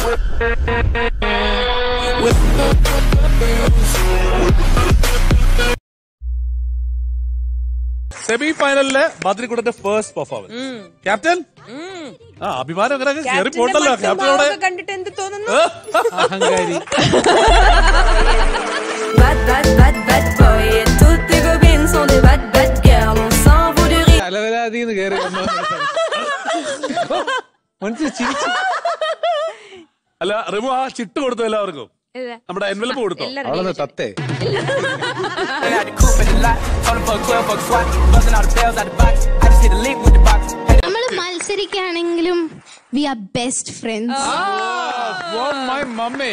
Semi ഫൈനലിലെ ബദ്രിക്കുടന്റെ first performance captain ആ അഭിമാനം അങ്ങനെ കയറി പോട്ടല്ലോ ക്യാപ്റ്റൻ അവിടെ കണ്ടിട്ട് എന്ത് തോന്നുന്നു അഹങ്കാരി Bad, bad, bad, bad boy. Et toutes tes copines sont des bad, bad girls. On s'en fout du rire. തലവരാതിന്ന് കയറി വന്നു മനസ്സിൽ ചിരിച്ചു അല്ല റിമു ആ ചിട്ട് കൊടുത്തു എല്ലാവർക്കും നമ്മുടെ എൻവലപ്പ് കൊടുത്തോ അവളെന്ന് തത്തേ Out the coupe at the lot, told him for a 12 buck swat, buzzing all the bells out the box. I just hit a lick with the box. Had നമ്മൾ മത്സരിക്കുകയാണെങ്കിലും we are best friends my മമ്മേ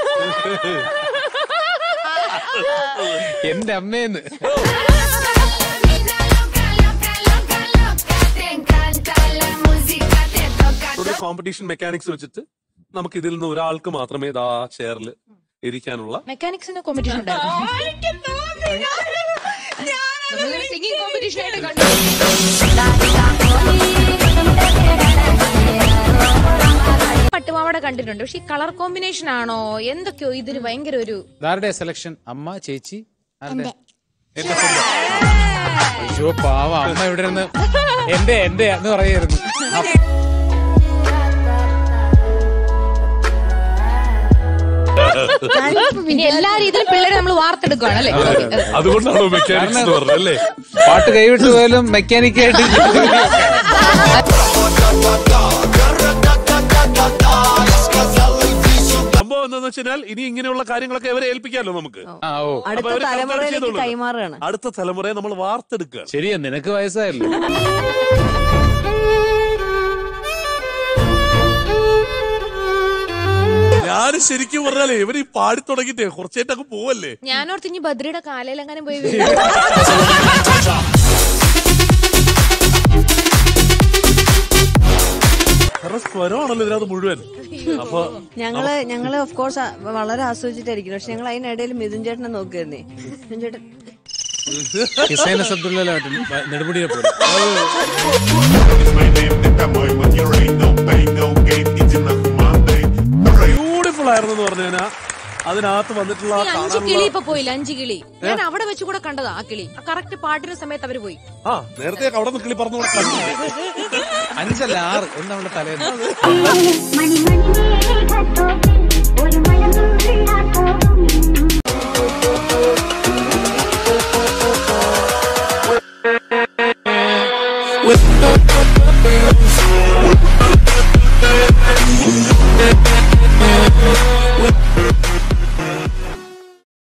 എന്റെ അമ്മേന്ന് ഒരു competition mechanics വെച്ചിട്ട് നമുക്ക് ഇതിൽ നിന്ന് ഒരാൾക്ക് മാത്രമേ ഇതാ ചെയറിൽ ഇരിക്കാനുള്ള മെക്കാനിക്സിന് കോമ്പറ്റീഷൻ ഉണ്ടായിരുന്നു സിംഗിങ് കോമ്പറ്റീഷൻ ആയിട്ട് കണ്ടു പട്ടുപാവാട കണ്ടിട്ടുണ്ട് പക്ഷെ ഈ കളർ കോമ്പിനേഷൻ ആണോ എന്തൊക്കെയോ ഇതിന് ഭയങ്കര ഒരു ഇതാരുടെ സെലക്ഷൻ അമ്മ ചേച്ചി ആരുടെ? അയ്യോ പാവ അമ്മ ഇവിടെ ഇരുന്ന് എന്റെ എന്റെ എന്ന് പറയായിരുന്നു ഇനി എല്ലാ രീതിയിലും പിള്ളേരെ നമ്മൾ വാർത്തെടുക്കുകയാണ് അല്ലേ അതുകൊണ്ടാണോ മെക്കാനിക്സ് എന്ന് പറഞ്ഞത് അല്ലേ പാട്ട് കൈവിട്ട് പോയാലും മെക്കാനിക്കായിട്ട് സംഭവം എന്താന്ന് വെച്ചാൽ ഇനി ഇങ്ങനെയുള്ള കാര്യങ്ങളൊക്കെ അവരെ ഏൽപ്പിക്കാമല്ലോ നമുക്ക് ആ ഓ അപ്പൊ അടുത്ത അവര് കൈകാര്യം തലമുറയിലേക്ക് ചെയ്തോളും. കൈമാറുകയാണ് അടുത്ത തലമുറയെ നമ്മൾ വാർത്തെടുക്കുക ശരിയാ നിനക്ക് വയസ്സായല്ലോ ഞാൻ ശരിക്കും പറഞ്ഞാലേ ഇവര് ഈ പാടി തുടങ്ങിട്ടേ കുറച്ചായിട്ടൊക്കെ പോവല്ലേ ഞാനോർത്ത് ഇനി ബദ്രിയുടെ കാലയിലെങ്ങനെ പോയി കാരണം സ്വരമാണല്ലോ ഇതിനകത്ത് മുഴുവൻ അപ്പൊ ഞങ്ങള് ഞങ്ങള് ഓഫ് കോഴ്സ് വളരെ ആസ്വദിച്ചിട്ടായിരിക്കും പക്ഷെ ഞങ്ങൾ അതിനിടയിൽ മിഥുൻ ചേട്ടനെ നോക്കിയിരുന്നേ മിഥുൻ ചേട്ടൻ ഹിസൈന സബ്ദുല്ലായിട്ട് നെടുമുടിയെ പോലെ my name, nigga, boy, but you ain't no pain, no gain, it's enough Monday. Beautiful ആയിരുന്നു എന്ന് പറഞ്ഞു കഴിഞ്ഞാൽ അതിനകത്ത് വന്നിട്ടുള്ള ആ ഈ അഞ്ച് കാണാനുള്ള കിളി ഇപ്പൊ പോയില്ല അഞ്ച് കിളി ഞാൻ അവിടെ വെച്ച് കൂടെ കണ്ടതാ ആ കിളി കറക്റ്റ് പാട്ടിന് സമയത്ത് അവര് പോയി ആ നേരത്തെ അവിടെ നിന്ന് കിളി പറഞ്ഞു കൊടുക്കാൻ അഞ്ചല്ല ആറ് എന്നവളുടെ തലേന്ന് മണിമണി